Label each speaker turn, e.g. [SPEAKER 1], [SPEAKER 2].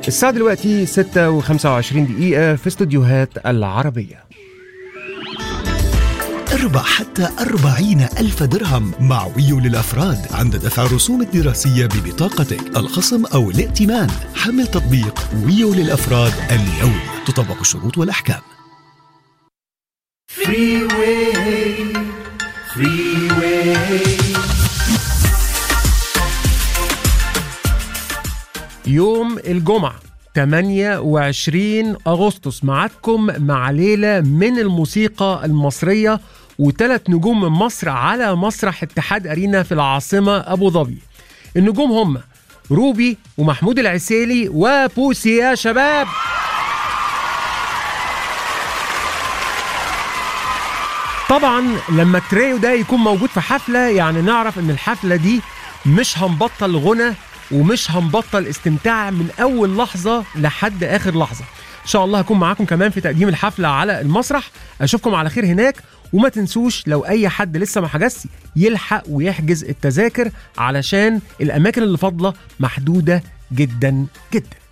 [SPEAKER 1] الساعة دلوقتي 6 و25 دقيقة في استوديوهات العربية
[SPEAKER 2] اربح حتى أربعين ألف درهم مع ويو للأفراد عند دفع الرسوم الدراسية ببطاقتك الخصم أو الائتمان حمل تطبيق ويو للأفراد اليوم تطبق الشروط والأحكام
[SPEAKER 1] يوم الجمعة 28 أغسطس معاكم مع ليلة من الموسيقى المصرية وثلاث نجوم من مصر على مسرح اتحاد أرينا في العاصمة أبو ظبي النجوم هم روبي ومحمود العسيلي وبوسي يا شباب طبعا لما التريو ده يكون موجود في حفلة يعني نعرف ان الحفلة دي مش هنبطل غنى ومش هنبطل استمتاع من اول لحظة لحد اخر لحظة ان شاء الله هكون معاكم كمان في تقديم الحفلة على المسرح اشوفكم على خير هناك وما تنسوش لو اي حد لسه ما حجزش يلحق ويحجز التذاكر علشان الاماكن اللي فاضلة محدودة جدا جدا